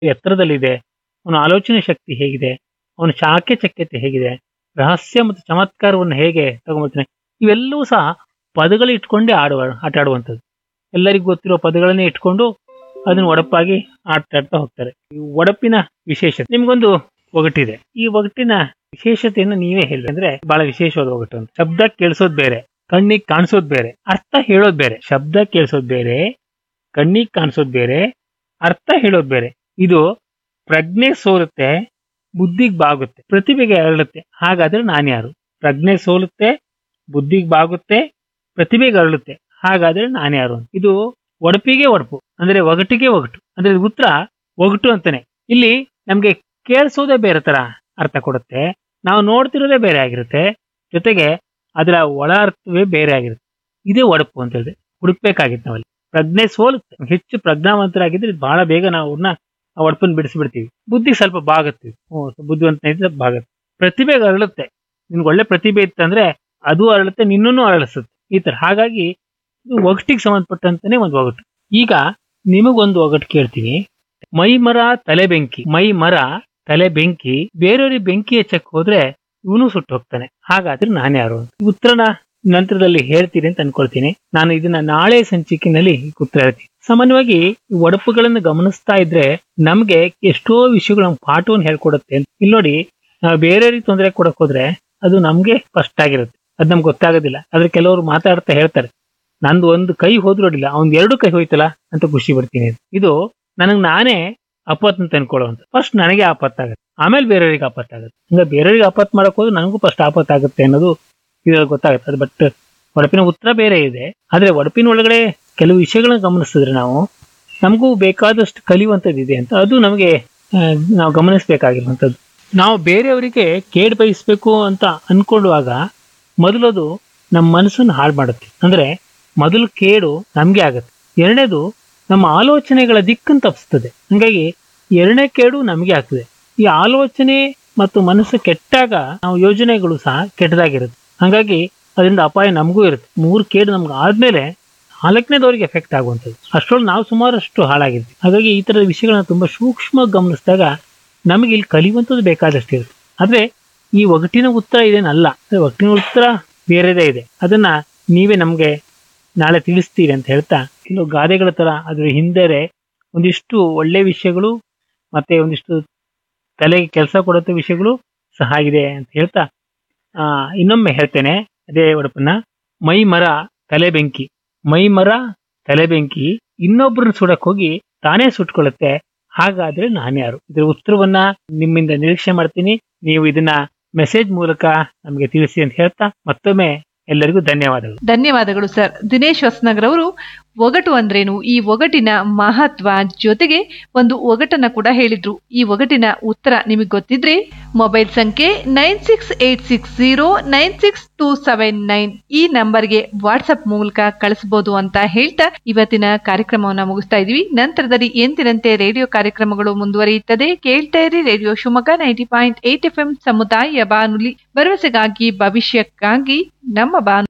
ಎತ್ತರದಲ್ಲಿದೆ ಅವನ ಆಲೋಚನೆ ಶಕ್ತಿ ಹೇಗಿದೆ ಅವನ ಶಾಖೆ ಚಕ್ಯತೆ ಹೇಗಿದೆ ರಹಸ್ಯ ಮತ್ತು ಚಮತ್ಕಾರವನ್ನು ಹೇಗೆ ತಗೊಂಬರ್ತಾನೆ ಇವೆಲ್ಲವೂ ಸಹ ಪದಗಳು ಇಟ್ಕೊಂಡೇ ಆಡುವ ಆಟ ಆಡುವಂಥದ್ದು ಎಲ್ಲರಿಗೂ ಗೊತ್ತಿರೋ ಪದಗಳನ್ನೇ ಇಟ್ಕೊಂಡು ಅದನ್ನ ಒಡಪಾಗಿ ಆಟ ಆಡ್ತಾ ಹೋಗ್ತಾರೆ ಈ ಒಡಪಿನ ವಿಶೇಷತೆ ನಿಮ್ಗೊಂದು ಒಗಟಿದೆ ಈ ಒಗಟಿನ ವಿಶೇಷತೆಯನ್ನು ನೀವೇ ಹೇಳಿ ಅಂದ್ರೆ ಬಹಳ ವಿಶೇಷವಾದ ಒಗಟು ಅಂತ ಶಬ್ದ ಕೇಳಿಸೋದ್ ಬೇರೆ ಕಣ್ಣಿಗೆ ಕಾಣಿಸೋದ್ ಬೇರೆ ಅರ್ಥ ಹೇಳೋದ್ ಬೇರೆ ಶಬ್ದ ಕೇಳಿಸೋದ್ ಬೇರೆ ಕಣ್ಣಿಗೆ ಕಾಣಿಸೋದ್ ಬೇರೆ ಅರ್ಥ ಹೇಳೋದ್ ಬೇರೆ ಇದು ಪ್ರಜ್ಞೆ ಸೋಲುತ್ತೆ ಬುದ್ಧಿಗೆ ಬಾಗುತ್ತೆ ಪ್ರತಿಭೆಗೆ ಅರಳುತ್ತೆ ಹಾಗಾದ್ರೆ ನಾನ್ಯಾರು ಪ್ರಜ್ಞೆ ಸೋಲುತ್ತೆ ಬುದ್ಧಿಗೆ ಬಾಗುತ್ತೆ ಪ್ರತಿಭೆಗೆ ಅರಳುತ್ತೆ ಹಾಗಾದ್ರೆ ನಾನ್ಯಾರು ಅಂತ. ಇದು ಒಡಪಿಗೆ ಒಡಪು ಅಂದ್ರೆ ಒಗಟಿಗೆ ಒಗಟು ಅಂದ್ರೆ ಇದು ಉತ್ತರ ಒಗಟು ಅಂತಾನೆ ಇಲ್ಲಿ ನಮ್ಗೆ ಕೇಳಿಸೋದೇ ಬೇರೆ ತರ ಅರ್ಥ ಕೊಡುತ್ತೆ ನಾವು ನೋಡ್ತಿರೋದೇ ಬೇರೆ ಆಗಿರುತ್ತೆ ಜೊತೆಗೆ ಅದರ ಒಳ ಅರ್ಥವೇ ಬೇರೆ ಆಗಿರುತ್ತೆ ಇದೇ ಒಡಪು ಅಂತ ಹೇಳಿದ್ರೆ ಹುಡುಕ್ಬೇಕಾಗಿತ್ತು ನಾವಲ್ಲಿ ಪ್ರಜ್ಞೆ ಸೋಲುತ್ತೆ ಹೆಚ್ಚು ಪ್ರಜ್ಞಾವಂತರಾಗಿದ್ರೆ ಇದು ಬಹಳ ಬೇಗ ನಾವು ಅವ್ರನ್ನ ಆ ಒಡಪನ್ನು ಬಿಡಿಸ್ಬಿಡ್ತೀವಿ ಬುದ್ಧಿ ಸ್ವಲ್ಪ ಬಾಗುತ್ತೀವಿ ಹ್ಞೂ ಬುದ್ಧಿವಂತನ ಇದ್ರೆ ಬಾಗುತ್ತೆ ಪ್ರತಿಭೆಗೆ ಅರಳುತ್ತೆ ನಿನ್ಗೆ ಒಳ್ಳೆ ಪ್ರತಿಭೆ ಇತ್ತಂದ್ರೆ ಅದು ಅರಳುತ್ತೆ ನಿನ್ನನ್ನು ಅರಳಿಸುತ್ತೆ ಈ ತರ ಹಾಗಾಗಿ ಇದು ಒಗಟಿಗೆ ಸಂಬಂಧಪಟ್ಟಂತಾನೆ ಒಂದು ಒಗಟು ಈಗ ನಿಮಗೊಂದು ಒಗಟು ಕೇಳ್ತೀನಿ ಮೈ ಮರ ತಲೆ ಬೆಂಕಿ ಮೈ ಮರ ತಲೆ ಬೆಂಕಿ ಬೇರೆಯವ್ರಿಗೆ ಬೆಂಕಿ ಹಚ್ಚಕ್ ಹೋದ್ರೆ ಇವನು ಸುಟ್ಟು ಹೋಗ್ತಾನೆ ಹಾಗಾದ್ರೆ ನಾನು ಯಾರು ಅಂತ. ಈ ಉತ್ತರನ ನಂತರದಲ್ಲಿ ಹೇಳ್ತೀನಿ ಅಂತ ಅನ್ಕೊಳ್ತೀನಿ ನಾನು ಇದನ್ನ ನಾಳೆ ಸಂಚಿಕೆನಲ್ಲಿ ಈ ಉತ್ತರ ಹೇಳ್ತೀನಿ ಸಾಮಾನ್ಯವಾಗಿ ಈ ಒಡಪುಗಳನ್ನು ಗಮನಿಸ್ತಾ ಇದ್ರೆ ನಮ್ಗೆ ಎಷ್ಟೋ ವಿಷಯಗಳು ನಮ್ಗೆ ಪಾಠವನ್ನು ಹೇಳ್ಕೊಡುತ್ತೆ ಅಂತ ಇಲ್ಲಿ ನೋಡಿ ನಾವು ಬೇರೆಯವ್ರಿಗೆ ತೊಂದರೆ ಕೊಡಕ್ ಹೋದ್ರೆ ಅದು ನಮ್ಗೆ ಫಸ್ಟ್ ಆಗಿರುತ್ತೆ ಅದ್ ನಮ್ಗೆ ಗೊತ್ತಾಗೋದಿಲ್ಲ ಆದ್ರೆ ಕೆಲವರು ಮಾತಾಡ್ತಾ ಹೇಳ್ತಾರೆ ನಂದು ಒಂದು ಕೈ ಹೋದ್ರು ಅಡ್ಡಿಲ್ಲ ಅವ್ನ್ ಎರಡು ಕೈ ಹೋಯ್ತಲ್ಲ ಅಂತ ಖುಷಿ ಪಡ್ತೀನಿ ಅಂತ. ಇದು ನನಗ್ ನಾನೇ ಆಪತ್ ಅಂತ ಅನ್ಕೊಳ್ಳುವಂತ ಫಸ್ಟ್ ನನಗೆ ಆಪತ್ತಾಗುತ್ತೆ ಆಮೇಲೆ ಬೇರೆಯವ್ರಿಗೆ ಆಪತ್ತಾಗುತ್ತೆ ಹಂಗ ಬೇರೆಯವ್ರಿಗೆ ಆಪತ್ ಮಾಡಕ್ ಹೋದ್ರೆ ನನಗೂ ಫಸ್ಟ್ ಆಪತ್ತಾಗುತ್ತೆ ಅನ್ನೋದು ಇದ್ರಲ್ಲಿ ಗೊತ್ತಾಗುತ್ತೆ ಅದು ಬಟ್ ಒಡಪಿನ ಉತ್ತರ ಬೇರೆ ಇದೆ ಆದ್ರೆ ಒಡಪಿನ ಒಳಗಡೆ ಕೆಲವು ವಿಷಯಗಳನ್ನ ಗಮನಿಸಿದ್ರೆ ನಾವು ನಮಗೂ ಬೇಕಾದಷ್ಟು ಕಲಿಯುವಂಥದ್ದು ಇದೆ ಅಂತ ಅದು ನಮಗೆ ಆ, ನಾವು ಗಮನಿಸಬೇಕಾಗಿರುವಂಥದ್ದು ನಾವು ಬೇರೆಯವರಿಗೆ ಕೇಡ್ ಬಯಸ್ಬೇಕು ಅಂತ ಅನ್ಕೊಳ್ಳುವಾಗ ಮೊದಲದು ನಮ್ಮ ಮನಸ್ಸನ್ನು ಹಾಳು ಮಾಡುತ್ತೆ ಅಂದ್ರೆ ಮೊದಲು ಕೇಡು ನಮ್ಗೆ ಆಗುತ್ತೆ ಎರಡನೇದು ನಮ್ಮ ಆಲೋಚನೆಗಳ ದಿಕ್ಕನ್ನು ತಪ್ಪಿಸ್ತದೆ ಹಂಗಾಗಿ ಎರಡನೇ ಕೇಡು ನಮಗೆ ಆಗ್ತದೆ ಈ ಆಲೋಚನೆ ಮತ್ತು ಮನಸ್ಸು ಕೆಟ್ಟಾಗ ನಾವು ಯೋಜನೆಗಳು ಸಹ ಕೆಟ್ಟದಾಗಿರುತ್ತೆ ಹಾಗಾಗಿ ಅದರಿಂದ ಅಪಾಯ ನಮಗೂ ಇರುತ್ತೆ ಮೂರು ಕೇಡು ನಮ್ಗೆ ಆದ್ಮೇಲೆ ನಾಲ್ಕನೇದವ್ರಿಗೆ ಎಫೆಕ್ಟ್ ಆಗುವಂಥದ್ದು ಅಷ್ಟರೊಳಗೆ ನಾವು ಸುಮಾರಷ್ಟು ಹಾಳಾಗಿರ್ತೀವಿ ಹಾಗಾಗಿ ಈ ತರದ ವಿಷಯಗಳನ್ನ ತುಂಬಾ ಸೂಕ್ಷ್ಮವಾಗಿ ಗಮನಿಸಿದಾಗ ನಮಗೆ ಇಲ್ಲಿ ಕಲಿಯುವಂಥದ್ದು ಬೇಕಾದಷ್ಟು ಇರುತ್ತೆ ಆದ್ರೆ ಈ ಒಗಟಿನ ಉತ್ತರ ಇದೇನಲ್ಲ ಅಂದ್ರೆ ಒಗಟಿನ ಉತ್ತರ ಬೇರೆದೇ ಇದೆ ಅದನ್ನ ನೀವೇ ನಮ್ಗೆ ನಾಳೆ ತಿಳಿಸ್ತೀರಿ ಅಂತ ಹೇಳ್ತಾ ಕೆಲವು ಗಾದೆಗಳ ತರ ಅದ್ರ ಹಿಂದೆ ಒಂದಿಷ್ಟು ಒಳ್ಳೆ ವಿಷಯಗಳು ಮತ್ತೆ ಒಂದಿಷ್ಟು ತಲೆಗೆ ಕೆಲಸ ಕೊಡುವಂತ ವಿಷಯಗಳು ಸಹ ಇದೆ ಅಂತ ಹೇಳ್ತಾ ಆ ಇನ್ನೊಮ್ಮೆ ಹೇಳ್ತೇನೆ ಅದೇ ಒಡಪನ್ನ ಮೈ ಮರ ತಲೆ ಬೆಂಕಿ ಮೈ ಮರ ತಲೆ ಬೆಂಕಿ ಇನ್ನೊಬ್ಬರನ್ನ ಸುಡಕ್ ಹೋಗಿ ತಾನೇ ಸುಟ್ಕೊಳ್ಳುತ್ತೆ ಹಾಗಾದ್ರೆ ನಾನ್ಯಾರು ಇದ್ರ ಉತ್ತರವನ್ನ ನಿಮ್ಮಿಂದ ನಿರೀಕ್ಷೆ ಮಾಡ್ತೀನಿ ನೀವು ಇದನ್ನ ಮೆಸೇಜ್ ಮೂಲಕ ನಮಗೆ ತಿಳಿಸಿ ಅಂತ ಹೇಳ್ತಾ ಮತ್ತೊಮ್ಮೆ ಎಲ್ಲರಿಗೂ ಧನ್ಯವಾದಗಳು ಧನ್ಯವಾದಗಳು ಸರ್ ದಿನೇಶ್ ಹೊಸನಗರ್ ಅವರು ಒಗಟು ಅಂದ್ರೇನು ಈ ಒಗಟಿನ ಮಹತ್ವ ಜೊತೆಗೆ ಒಂದು ಒಗಟನ್ನ ಕೂಡ ಹೇಳಿದ್ರು ಈ ಒಗಟಿನ ಉತ್ತರ ನಿಮಗೆ ಗೊತ್ತಿದ್ರೆ ಮೊಬೈಲ್ ಸಂಖ್ಯೆ nine six eight six zero nine six two seven nine ಈ ನಂಬರ್ಗೆ ವಾಟ್ಸ್ಆಪ್ ಮೂಲಕ ಕಳಿಸಬಹುದು ಅಂತ ಹೇಳ್ತಾ ಇವತ್ತಿನ ಕಾರ್ಯಕ್ರಮವನ್ನ ಮುಗಿಸ್ತಾ ಇದೀವಿ ನಂತರದಲ್ಲಿ ಎಂದಿನಂತೆ ರೇಡಿಯೋ ಕಾರ್ಯಕ್ರಮಗಳು ಮುಂದುವರಿಯುತ್ತದೆ ಕೇಳ್ತಾ ಇರಿ radio Shivamogga ninety point eight F M ಸಮುದಾಯ ಬಾನುಲಿ ಭರವಸೆಗಾಗಿ ಭವಿಷ್ಯಕ್ಕಾಗಿ ನಮ್ಮ ಬಾನು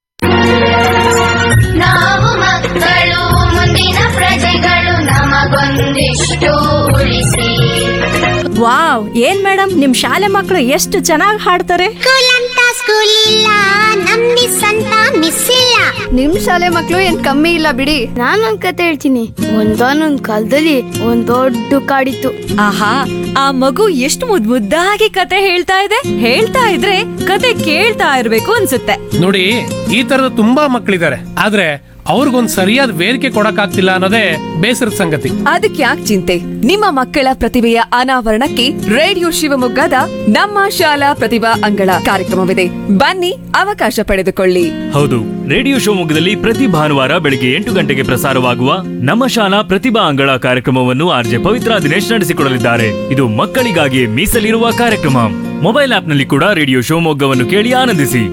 ನಾವು ಮಕ್ಕಳು ಮುಂದಿನ ಪ್ರಜೆಗಳು ನಮಗೊಂದಿಷ್ಟು ಉಳಿಸಿ ವಾವ್ ಏನ್ ಮೇಡಮ್ ನಿಮ್ ಶಾಲೆ ಮಕ್ಕಳು ಎಷ್ಟು ಚೆನ್ನಾಗಿ ಹಾಡ್ತಾರೆ ಸ್ಕೂಲ್ ಅಂತ ಸ್ಕೂಲ್ ಇಲ್ಲ ನಮ್ ಮಿಸ್ ಅಂತ ಮಿಸ್ ಇಲ್ಲ ನಿಮ್ ಶಾಲೆ ಮಕ್ಳು ಏನ್ ಕಮ್ಮಿ ಇಲ್ಲ ಬಿಡಿ ನಾನೊಂದ್ ಕತೆ ಹೇಳ್ತೀನಿ ಒಂದಾನೊಂದ್ ಕಾಲದಲ್ಲಿ ಒಂದ್ ದೊಡ್ಡ ಕಾಡಿತ್ತು ಆಹಾ ಆ ಮಗು ಎಷ್ಟು ಮುದ್ ಮುದ್ದಾಗಿ ಕತೆ ಹೇಳ್ತಾ ಇದೆ ಹೇಳ್ತಾ ಇದ್ರೆ ಕತೆ ಕೇಳ್ತಾ ಇರ್ಬೇಕು ಅನ್ಸುತ್ತೆ ನೋಡಿ ಈ ತರದ ತುಂಬಾ ಮಕ್ಕಳಿದ್ದಾರೆ ಆದ್ರೆ ಅವ್ರಿಗೊಂದ್ ಸರಿಯಾದ ವೇದಿಕೆ ಕೊಡಕ್ಕಾಗ್ತಿಲ್ಲ ಅನ್ನೋದೇ ಬೇಸರದ ಸಂಗತಿ ಅದಕ್ಕೆ ಯಾಕೆ ಚಿಂತೆ ನಿಮ್ಮ ಮಕ್ಕಳ ಪ್ರತಿಭೆಯ ಅನಾವರಣಕ್ಕೆ ರೇಡಿಯೋ ಶಿವಮೊಗ್ಗದ ನಮ್ಮ ಶಾಲಾ ಪ್ರತಿಭಾ ಅಂಗಳ ಕಾರ್ಯಕ್ರಮವಿದೆ ಬನ್ನಿ ಅವಕಾಶ ಪಡೆದುಕೊಳ್ಳಿ ಹೌದು ರೇಡಿಯೋ ಶಿವಮೊಗ್ಗದಲ್ಲಿ ಪ್ರತಿ ಭಾನುವಾರ ಬೆಳಿಗ್ಗೆ ಎಂಟು ಗಂಟೆಗೆ ಪ್ರಸಾರವಾಗುವ ನಮ್ಮ ಶಾಲಾ ಪ್ರತಿಭಾ ಅಂಗಳ ಕಾರ್ಯಕ್ರಮವನ್ನು ಆರ್ಜೆ ಪವಿತ್ರ ದಿನೇಶ್ ನಡೆಸಿಕೊಡಲಿದ್ದಾರೆ ಇದು ಮಕ್ಕಳಿಗಾಗಿ ಮೀಸಲಿರುವ ಕಾರ್ಯಕ್ರಮ ಮೊಬೈಲ್ ಆಪ್ನಲ್ಲಿ ಕೂಡ ರೇಡಿಯೋ ಶಿವಮೊಗ್ಗವನ್ನು ಕೇಳಿ ಆನಂದಿಸಿ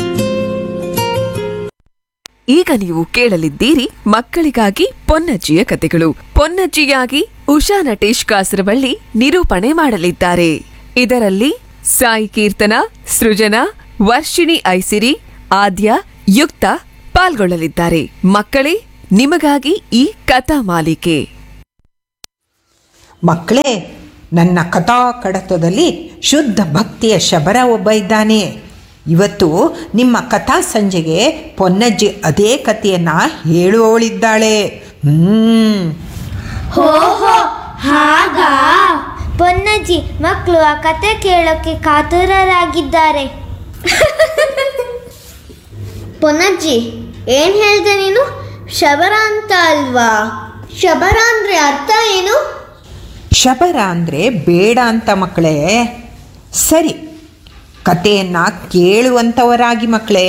ಈಗ ನೀವು ಕೇಳಲಿದ್ದೀರಿ ಮಕ್ಕಳಿಗಾಗಿ ಪೊನ್ನಜ್ಜಿಯ ಕತೆಗಳು ಪೊನ್ನಜ್ಜಿಯಾಗಿ ಉಷಾ ನಟೇಶ್ ಕಾಸರವಳ್ಳಿ ನಿರೂಪಣೆ ಮಾಡಲಿದ್ದಾರೆ ಇದರಲ್ಲಿ ಸಾಯಿ ಕೀರ್ತನ ಸೃಜನಾ ವರ್ಷಿಣಿ ಐಸಿರಿ ಆದ್ಯ ಯುಕ್ತ ಪಾಲ್ಗೊಳ್ಳಲಿದ್ದಾರೆ ಮಕ್ಕಳೇ ನಿಮಗಾಗಿ ಈ ಕಥಾ ಮಾಲಿಕೆ ಮಕ್ಕಳೇ ನನ್ನ ಕಥಾ ಕಡತದಲ್ಲಿ ಶುದ್ಧ ಭಕ್ತಿಯ ಶಬರ ಒಬ್ಬ ಇದ್ದಾನೆ ಇವತ್ತು ನಿಮ್ಮ ಕಥಾ ಸಂಜೆಗೆ ಪೊನ್ನಜ್ಜಿ ಅದೇ ಕಥೆಯನ್ನ ಹೇಳುವವಳಿದ್ದಾಳೆ ಹ್ಮ್ ಓಹೋ ಹಾಗಾ ಪೊನ್ನಜ್ಜಿ ಮಕ್ಕಳು ಆ ಕತೆ ಕೇಳೋಕೆ ಕಾತುರರಾಗಿದ್ದಾರೆ ಪೊನ್ನಜ್ಜಿ ಏನ್ ಹೇಳ್ದೆ ನೀನು ಶಬರ ಅಂತ ಅಲ್ವಾ ಶಬರ ಅಂದ್ರೆ ಅರ್ಥ ಏನು ಶಬರ ಅಂದರೆ ಬೇಡ ಅಂತ ಮಕ್ಕಳೇ ಸರಿ ಕಥೆಯನ್ನ ಕೇಳುವಂಥವರಾಗಿ ಮಕ್ಕಳೇ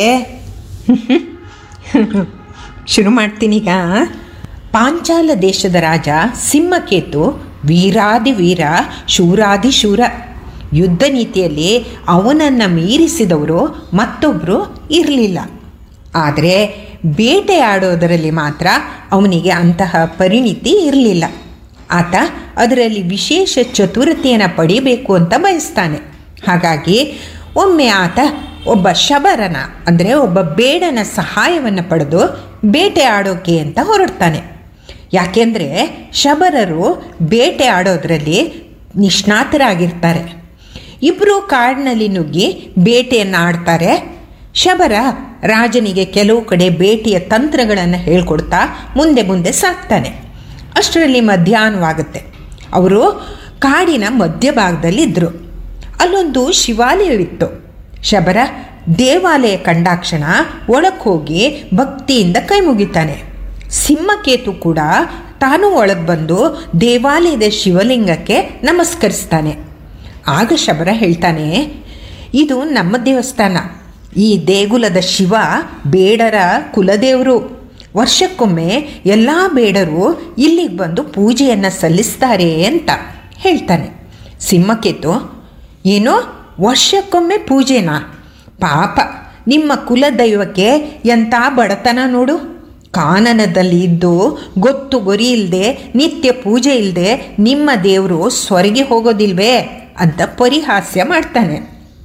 ಶುರು ಮಾಡ್ತೀನೀಗ ಪಾಂಚಾಲ ದೇಶದ ರಾಜ ಸಿಂಹಕೇತು ವೀರಾದಿ ವೀರ ಶೂರಾದಿ ಶೂರ ಯುದ್ಧ ನೀತಿಯಲ್ಲಿ ಅವನನ್ನು ಮೀರಿಸಿದವರು ಮತ್ತೊಬ್ಬರು ಇರಲಿಲ್ಲ ಆದರೆ ಬೇಟೆಯಾಡೋದರಲ್ಲಿ ಮಾತ್ರ ಅವನಿಗೆ ಅಂತಹ ಪರಿಣಿತಿ ಇರಲಿಲ್ಲ ಆತ ಅದರಲ್ಲಿ ವಿಶೇಷ ಚತುರತೆಯನ್ನು ಪಡಿಬೇಕು ಅಂತ ಬಯಸ್ತಾನೆ ಹಾಗಾಗಿ ಒಮ್ಮೆ ಆತ ಒಬ್ಬ ಶಬರನ ಅಂದರೆ ಒಬ್ಬ ಬೇಡನ ಸಹಾಯವನ್ನು ಪಡೆದು ಬೇಟೆ ಆಡೋಕೆ ಅಂತ ಹೊರಡ್ತಾನೆ ಯಾಕೆಂದರೆ ಶಬರರು ಬೇಟೆ ಆಡೋದ್ರಲ್ಲಿ ನಿಷ್ಣಾತರಾಗಿರ್ತಾರೆ ಇಬ್ಬರು ಕಾಡಿನಲ್ಲಿ ನುಗ್ಗಿ ಬೇಟೆಯನ್ನು ಆಡ್ತಾರೆ ಶಬರ ರಾಜನಿಗೆ ಕೆಲವು ಕಡೆ ಬೇಟೆಯ ತಂತ್ರಗಳನ್ನು ಹೇಳ್ಕೊಡ್ತಾ ಮುಂದೆ ಮುಂದೆ ಸಾಕ್ತಾನೆ ಅಷ್ಟರಲ್ಲಿ ಮಧ್ಯಾಹ್ನವಾಗುತ್ತೆ ಅವರು ಕಾಡಿನ ಮಧ್ಯಭಾಗದಲ್ಲಿದ್ದರು ಅಲ್ಲೊಂದು ಶಿವಾಲಯವಿತ್ತು ಶಬರ ದೇವಾಲಯ ಕಂಡಾಕ್ಷಣ ಒಳಕ್ಕೆ ಹೋಗಿ ಭಕ್ತಿಯಿಂದ ಕೈ ಮುಗಿತಾನೆ ಸಿಂಹಕೇತು ಕೂಡ ತಾನು ಒಳಗೆ ಬಂದು ದೇವಾಲಯದ ಶಿವಲಿಂಗಕ್ಕೆ ನಮಸ್ಕರಿಸ್ತಾನೆ ಆಗ ಶಬರ ಹೇಳ್ತಾನೆ ಇದು ನಮ್ಮ ದೇವಸ್ಥಾನ ಈ ದೇಗುಲದ ಶಿವ ಬೇಡರ ಕುಲದೇವರು ವರ್ಷಕ್ಕೊಮ್ಮೆ ಎಲ್ಲ ಬೇಡರು ಇಲ್ಲಿಗೆ ಬಂದು ಪೂಜೆಯನ್ನು ಸಲ್ಲಿಸ್ತಾರೆ ಅಂತ ಹೇಳ್ತಾನೆ ಸಿಂಹಕೇತು ಏನೋ ವರ್ಷಕ್ಕೊಮ್ಮೆ ಪೂಜೆನಾ ಪಾಪ ನಿಮ್ಮ ಕುಲದೈವಕ್ಕೆ ಎಂಥ ಬಡತನ ನೋಡು ಕಾನನದಲ್ಲಿ ಇದ್ದು ಗೊತ್ತು ಗೊರಿ ಇಲ್ಲದೆ ನಿತ್ಯ ಪೂಜೆ ಇಲ್ಲದೆ ನಿಮ್ಮ ದೇವರು ಸ್ವರ್ಗೆ ಹೋಗೋದಿಲ್ವೇ ಅಂತ ಪರಿಹಾಸ್ಯ ಮಾಡ್ತಾನೆ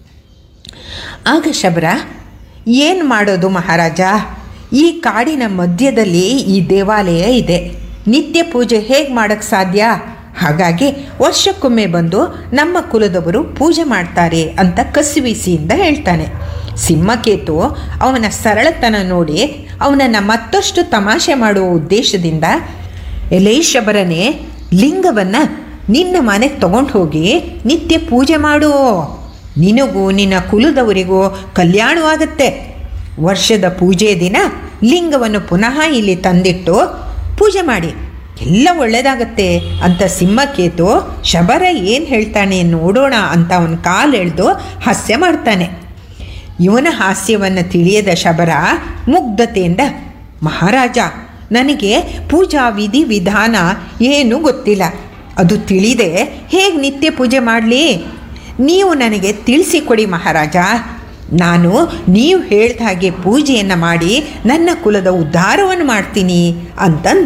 ಆಗ ಶಬರ ಏನು ಮಾಡೋದು ಮಹಾರಾಜ ಈ ಕಾಡಿನ ಮಧ್ಯದಲ್ಲಿ ಈ ದೇವಾಲಯ ಇದೆ ನಿತ್ಯ ಪೂಜೆ ಹೇಗೆ ಮಾಡೋಕ್ಕೆ ಸಾಧ್ಯ ಹಾಗಾಗಿ ವರ್ಷಕ್ಕೊಮ್ಮೆ ಬಂದು ನಮ್ಮ ಕುಲದವರು ಪೂಜೆ ಮಾಡ್ತಾರೆ ಅಂತ ಕಸಿವಿಸಿಯಿಂದ ಹೇಳ್ತಾನೆ ಸಿಂಹಕೇತು ಅವನ ಸರಳತನ ನೋಡಿ ಅವನನ್ನು ಮತ್ತಷ್ಟು ತಮಾಷೆ ಮಾಡುವ ಉದ್ದೇಶದಿಂದ ಎಲೈ ಶಬರನೇ ಲಿಂಗವನ್ನು ನಿನ್ನ ಮನೆಗೆ ತಗೊಂಡು ಹೋಗಿ ನಿತ್ಯ ಪೂಜೆ ಮಾಡು ನಿನಗೂ ನಿನ್ನ ಕುಲದವರಿಗೂ ಕಲ್ಯಾಣವಾಗುತ್ತೆ ವರ್ಷದ ಪೂಜೆ ದಿನ ಲಿಂಗವನ್ನು ಪುನಃ ಇಲ್ಲಿ ತಂದಿಟ್ಟು ಪೂಜೆ ಮಾಡಿ ಎಲ್ಲ ಒಳ್ಳೆಯದಾಗತ್ತೆ ಅಂತ ಸಿಂಹಕೇತು ಶಬರ ಏನು ಹೇಳ್ತಾನೆ ನೋಡೋಣ ಅಂತ ಅವನ ಕಾಲು ಎಳೆದು ಹಾಸ್ಯ ಮಾಡ್ತಾನೆ ಇವನ ಹಾಸ್ಯವನ್ನು ತಿಳಿಯದ ಶಬರ ಮುಗ್ಧತೆಯಿಂದ ಮಹಾರಾಜ ನನಗೆ ಪೂಜಾ ವಿಧಿ ವಿಧಾನ ಏನೂ ಗೊತ್ತಿಲ್ಲ ಅದು ತಿಳಿದೆ ಹೇಗೆ ನಿತ್ಯ ಪೂಜೆ ಮಾಡಲಿ ನೀವು ನನಗೆ ತಿಳಿಸಿಕೊಡಿ ಮಹಾರಾಜ ನಾನು ನೀವು ಹೇಳ್ದ ಹಾಗೆ ಪೂಜೆಯನ್ನು ಮಾಡಿ ನನ್ನ ಕುಲದ ಉದ್ಧಾರವನ್ನು ಮಾಡ್ತೀನಿ ಅಂತಂದ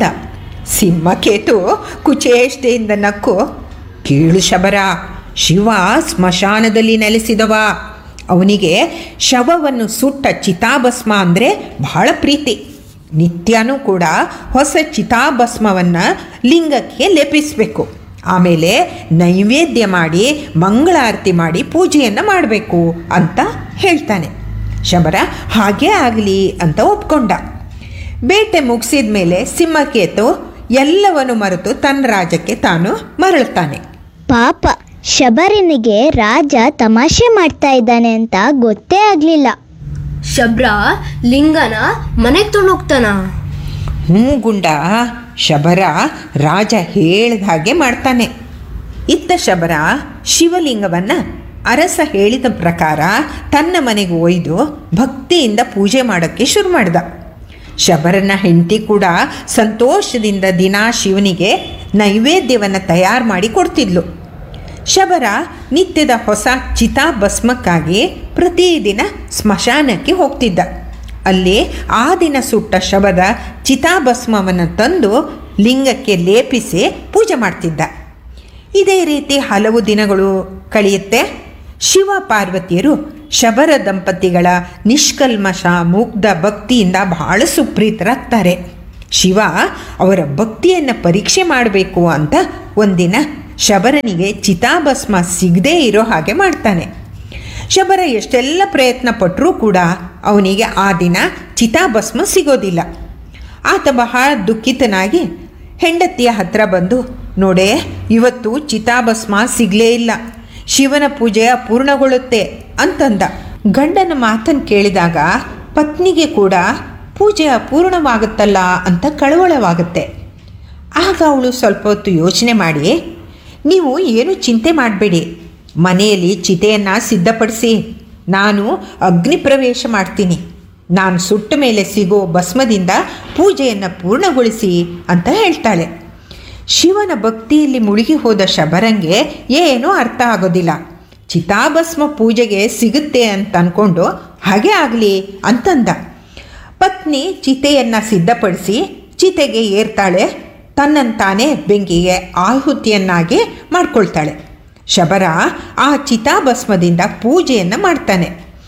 ಸಿಂಹಕೇತು ಕುಚೇಷ್ಟೆಯಿಂದ ನಕ್ಕು ಕೇಳು ಶಬರ ಶಿವ ಸ್ಮಶಾನದಲ್ಲಿ ನೆಲೆಸಿದವ ಅವನಿಗೆ ಶವವನ್ನು ಸುಟ್ಟ ಚಿತಾಭಸ್ಮ ಅಂದರೆ ಬಹಳ ಪ್ರೀತಿ ನಿತ್ಯನೂ ಕೂಡ ಹೊಸ ಚಿತಾಭಸ್ಮವನ್ನು ಲಿಂಗಕ್ಕೆ ಲೇಪಿಸಬೇಕು ಆಮೇಲೆ ನೈವೇದ್ಯ ಮಾಡಿ ಮಂಗಳಾರತಿ ಮಾಡಿ ಪೂಜೆಯನ್ನು ಮಾಡಬೇಕು ಅಂತ ಹೇಳ್ತಾನೆ ಶಬರ ಹಾಗೇ ಆಗಲಿ ಅಂತ ಒಪ್ಕೊಂಡ ಬೇಟೆ ಮುಗಿಸಿದ ಮೇಲೆ ಸಿಂಹಕೇತು ಎಲ್ಲವನ್ನು ಮರೆತು ತನ್ನ ರಾಜ್ಯಕ್ಕೆ ತಾನು ಮರಳುತ್ತಾನೆ ಪಾಪ ಶಬರನಿಗೆ ರಾಜ ತಮಾಷೆ ಮಾಡ್ತಾ ಇದ್ದಾನೆ ಅಂತ ಗೊತ್ತೇ ಆಗ್ಲಿಲ್ಲ ಶಬ್ರ ಲಿಂಗನ ಮನೆಗೆ ತೊಗೊಂಡೋಗ್ತಾನ ಹ್ಞೂ ಗುಂಡ ಶಬರ ರಾಜ ಹೇಳ್ದ ಹಾಗೆ ಮಾಡ್ತಾನೆ ಇತ್ತ ಶಬರ ಶಿವಲಿಂಗವನ್ನು ಅರಸ ಹೇಳಿದ ಪ್ರಕಾರ ತನ್ನ ಮನೆಗೆ ಒಯ್ದು ಭಕ್ತಿಯಿಂದ ಪೂಜೆ ಮಾಡೋಕ್ಕೆ ಶುರು ಮಾಡ್ದ ಶಬರನ ಹೆಂಡತಿ ಕೂಡ ಸಂತೋಷದಿಂದ ದಿನಾ ಶಿವನಿಗೆ ನೈವೇದ್ಯವನ್ನು ತಯಾರು ಮಾಡಿ ಕೊಡ್ತಿದ್ಲು ಶಬರ ನಿತ್ಯದ ಹೊಸ ಚಿತಾಭಸ್ಮಕ್ಕಾಗಿ ಪ್ರತಿದಿನ ಸ್ಮಶಾನಕ್ಕೆ ಹೋಗ್ತಿದ್ದ ಅಲ್ಲಿ ಆ ದಿನ ಸುಟ್ಟ ಶವದ ಚಿತಾಭಸ್ಮವನ್ನು ತಂದು ಲಿಂಗಕ್ಕೆ ಲೇಪಿಸಿ ಪೂಜೆ ಮಾಡ್ತಿದ್ದ ಇದೇ ರೀತಿ ಹಲವು ದಿನಗಳು ಕಳೆಯುತ್ತೆ ಶಿವ ಪಾರ್ವತಿಯರು ಶಬರ ದಂಪತಿಗಳ ನಿಷ್ಕಲ್ಮಶ ಮುಗ್ಧ ಭಕ್ತಿಯಿಂದ ಬಹಳ ಸುಪ್ರೀತರಾಗ್ತಾರೆ ಶಿವ ಅವರ ಭಕ್ತಿಯನ್ನು ಪರೀಕ್ಷೆ ಮಾಡಬೇಕು ಅಂತ ಒಂದಿನ ಶಬರನಿಗೆ ಚಿತಾಭಸ್ಮ ಸಿಗದೇ ಇರೋ ಹಾಗೆ ಮಾಡ್ತಾನೆ ಶಬರ ಎಷ್ಟೆಲ್ಲ ಪ್ರಯತ್ನ ಪಟ್ಟರೂ ಕೂಡ ಅವನಿಗೆ ಆ ದಿನ ಚಿತಾಭಸ್ಮ ಸಿಗೋದಿಲ್ಲ ಆತ ಬಹಳ ದುಃಖಿತನಾಗಿ ಹೆಂಡತಿಯ ಹತ್ರ ಬಂದು ನೋಡೇ ಇವತ್ತು ಚಿತಾಭಸ್ಮ ಸಿಗಲೇ ಇಲ್ಲ ಶಿವನ ಪೂಜೆ ಅಪೂರ್ಣಗೊಳ್ಳುತ್ತೆ ಅಂತಂದ ಗಂಡನ ಮಾತನ್ನು ಕೇಳಿದಾಗ ಪತ್ನಿಗೆ ಕೂಡ ಪೂಜೆ ಅಪೂರ್ಣವಾಗುತ್ತಲ್ಲ ಅಂತ ಕಳವಳವಾಗುತ್ತೆ ಆಗ ಅವಳು ಸ್ವಲ್ಪ ಹೊತ್ತು ಯೋಚನೆ ಮಾಡಿ ನೀವು ಏನು ಚಿಂತೆ ಮಾಡಬೇಡಿ ಮನೆಯಲ್ಲಿ ಚಿತೆಯನ್ನು ಸಿದ್ಧಪಡಿಸಿ ನಾನು ಅಗ್ನಿ ಪ್ರವೇಶ ಮಾಡ್ತೀನಿ ನಾನು ಸುಟ್ಟ ಮೇಲೆ ಸಿಗೋ ಭಸ್ಮದಿಂದ ಪೂಜೆಯನ್ನು ಪೂರ್ಣಗೊಳಿಸಿ ಅಂತ ಹೇಳ್ತಾಳೆ ಶಿವನ ಭಕ್ತಿಯಲ್ಲಿ ಮುಳುಗಿ ಹೋದ ಶಬರಂಗೆ ಏನೂ ಅರ್ಥ ಆಗೋದಿಲ್ಲ ಚಿತಾಭಸ್ಮ ಪೂಜೆಗೆ ಸಿಗುತ್ತೆ ಅಂತ ಅಂದ್ಕೊಂಡು ಹಾಗೆ ಆಗಲಿ ಅಂತಂದ ಪತ್ನಿ ಚಿತೆಯನ್ನು ಸಿದ್ಧಪಡಿಸಿ ಚಿತೆಗೆ ಏರ್ತಾಳೆ ತನ್ನಂತಾನೇ ಬೆಂಕಿಗೆ ಆಹುತಿಯನ್ನಾಗಿ ಮಾಡ್ಕೊಳ್ತಾಳೆ ಶಬರ ಆ ಚಿತಾಭಸ್ಮದಿಂದ ಪೂಜೆಯನ್ನು ಮಾಡ್ತಾನೆ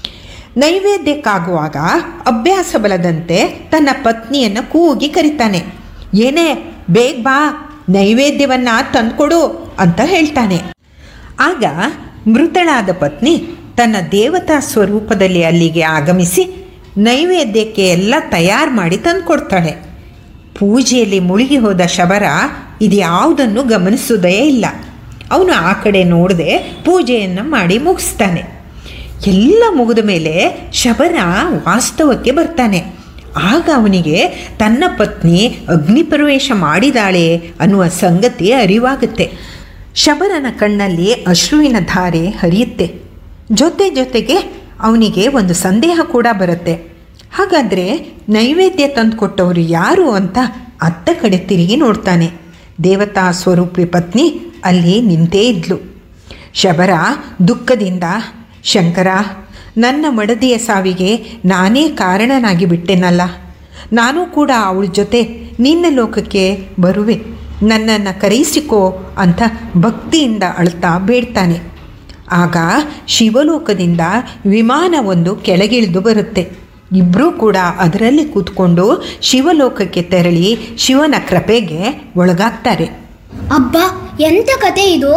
ನೈವೇದ್ಯಕ್ಕಾಗುವಾಗ ಅಭ್ಯಾಸ ಬಲದಂತೆ ತನ್ನ ಪತ್ನಿಯನ್ನು ಕೂಗಿ ಕರಿತಾನೆ ಏನೇ ಬೇಗ ಬಾ ನೈವೇದ್ಯವನ್ನು ತಂದ್ಕೊಡು ಅಂತ ಹೇಳ್ತಾನೆ ಆಗ ಮೃತಳಾದ ಪತ್ನಿ ತನ್ನ ದೇವತಾ ಸ್ವರೂಪದಲ್ಲಿ ಅಲ್ಲಿಗೆ ಆಗಮಿಸಿ ನೈವೇದ್ಯಕ್ಕೆ ಎಲ್ಲ ತಯಾರು ಮಾಡಿ ತಂದುಕೊಡ್ತಾಳೆ ಪೂಜೆಯಲ್ಲಿ ಮುಳುಗಿ ಹೋದ ಶಬರ ಇದ್ಯಾವುದನ್ನು ಗಮನಿಸುವುದೇ ಇಲ್ಲ ಅವನು ಆ ಕಡೆ ನೋಡದೆ ಪೂಜೆಯನ್ನು ಮಾಡಿ ಮುಗಿಸ್ತಾನೆ ಎಲ್ಲ ಮುಗಿದ ಮೇಲೆ ಶಬರ ವಾಸ್ತವಕ್ಕೆ ಬರ್ತಾನೆ ಆಗ ಅವನಿಗೆ ತನ್ನ ಪತ್ನಿ ಅಗ್ನಿಪ್ರವೇಶ ಮಾಡಿದಾಳೆ ಅನ್ನುವ ಸಂಗತಿ ಅರಿವಾಗುತ್ತೆ ಶಬರನ ಕಣ್ಣಲ್ಲಿ ಅಶ್ರುವಿನ ಧಾರೆ ಹರಿಯುತ್ತೆ ಜೊತೆ ಜೊತೆಗೆ ಅವನಿಗೆ ಒಂದು ಸಂದೇಹ ಕೂಡ ಬರುತ್ತೆ ಹಾಗಾದರೆ ನೈವೇದ್ಯ ತಂದುಕೊಟ್ಟವರು ಯಾರು ಅಂತ ಅತ್ತ ಕಡೆ ತಿರುಗಿ ನೋಡ್ತಾನೆ ದೇವತಾ ಸ್ವರೂಪಿ ಪತ್ನಿ ಅಲ್ಲಿ ನಿಂತೇ ಇದ್ಲು ಶಬರ ದುಃಖದಿಂದ ಶಂಕರ ನನ್ನ ಮಡದಿಯ ಸಾವಿಗೆ ನಾನೇ ಕಾರಣನಾಗಿ ಬಿಟ್ಟೆನಲ್ಲ ನಾನು ಕೂಡ ಅವಳ ಜೊತೆ ನಿನ್ನ ಲೋಕಕ್ಕೆ ಬರುವೆ ನನ್ನನ್ನು ಕರೆಯಿಸಿಕೋ ಅಂತ ಭಕ್ತಿಯಿಂದ ಅಳ್ತಾ ಬೇಡ್ತಾನೆ ಆಗ ಶಿವಲೋಕದಿಂದ ವಿಮಾನವೊಂದು ಕೆಳಗಿಳಿದು ಬರುತ್ತೆ ಇಬ್ಬರೂ ಕೂಡ ಅದರಲ್ಲಿ ಕೂತ್ಕೊಂಡು ಶಿವಲೋಕಕ್ಕೆ ತೆರಳಿ ಶಿವನ ಕೃಪೆಗೆ ಒಳಗಾಗ್ತಾರೆ ಅಬ್ಬಾ ಎಂಥ ಕತೆ ಇದು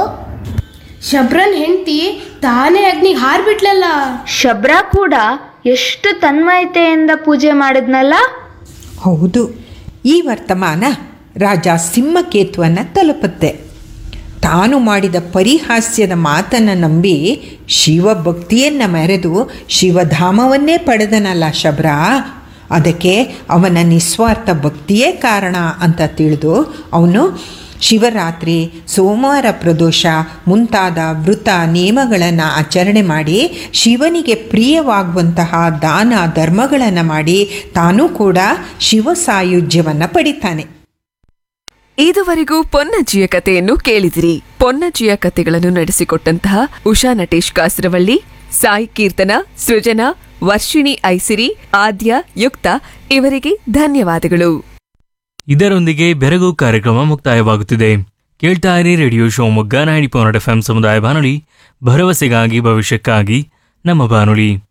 ಶಬ್ರನ್ ಹೆಂಡತಿ ತಾನೇ ಅಗ್ನಿಗೆ ಹಾರ್ಬಿಟ್ಲಲ್ಲ ಶಬ್ರ ಕೂಡ ಎಷ್ಟು ತನ್ಮಯತೆಯಿಂದ ಪೂಜೆ ಮಾಡಿದ್ನಲ್ಲ ಹೌದು ಈ ವರ್ತಮಾನ ರಾಜ ಸಿಂಹಕೇತುವನ್ನು ತಲುಪುತ್ತೆ ತಾನು ಮಾಡಿದ ಪರಿಹಾಸ್ಯದ ಮಾತನ್ನು ನಂಬಿ ಶಿವಭಕ್ತಿಯನ್ನು ಮೆರೆದು ಶಿವಧಾಮವನ್ನೇ ಪಡೆದನಲ್ಲ ಶಬ್ರ ಅದಕ್ಕೆ ಅವನ ನಿಸ್ವಾರ್ಥ ಭಕ್ತಿಯೇ ಕಾರಣ ಅಂತ ತಿಳಿದು ಅವನು ಶಿವರಾತ್ರಿ ಸೋಮವಾರ ಪ್ರದೋಷ ಮುಂತಾದ ವೃತ ನಿಯಮಗಳನ್ನು ಆಚರಣೆ ಮಾಡಿ ಶಿವನಿಗೆ ಪ್ರಿಯವಾಗುವಂತಹ ದಾನ ಧರ್ಮಗಳನ್ನು ಮಾಡಿ ತಾನೂ ಕೂಡ ಶಿವ ಸಾಯುಜ್ಯವನ್ನು ಪಡಿತಾನೆ ಇದುವರೆಗೂ ಪೊನ್ನಜ್ಜಿಯ ಕಥೆಯನ್ನು ಕೇಳಿದಿರಿ ಪೊನ್ನಜ್ಜಿಯ ಕಥೆಗಳನ್ನು ನಡೆಸಿಕೊಟ್ಟಂತಹ ಉಷಾ ನಟೇಶ್ ಕಾಸರವಳ್ಳಿ ಸಾಯಿ ಕೀರ್ತನ ಸೃಜನಾ ವರ್ಷಿಣಿ ಐಸಿರಿ ಆದ್ಯ ಯುಕ್ತ ಇವರಿಗೆ ಧನ್ಯವಾದಗಳು ಇದರೊಂದಿಗೆ ಬೆರಗು ಕಾರ್ಯಕ್ರಮ ಮುಕ್ತಾಯವಾಗುತ್ತಿದೆ ಕೇಳ್ತಾ ಇರಿ radio Shivamogga ninety point F M ಸಮುದಾಯ ಬಾನುಲಿ ಭರವಸೆಗಾಗಿ ಭವಿಷ್ಯಕ್ಕಾಗಿ ನಮ್ಮ ಬಾನುಲಿ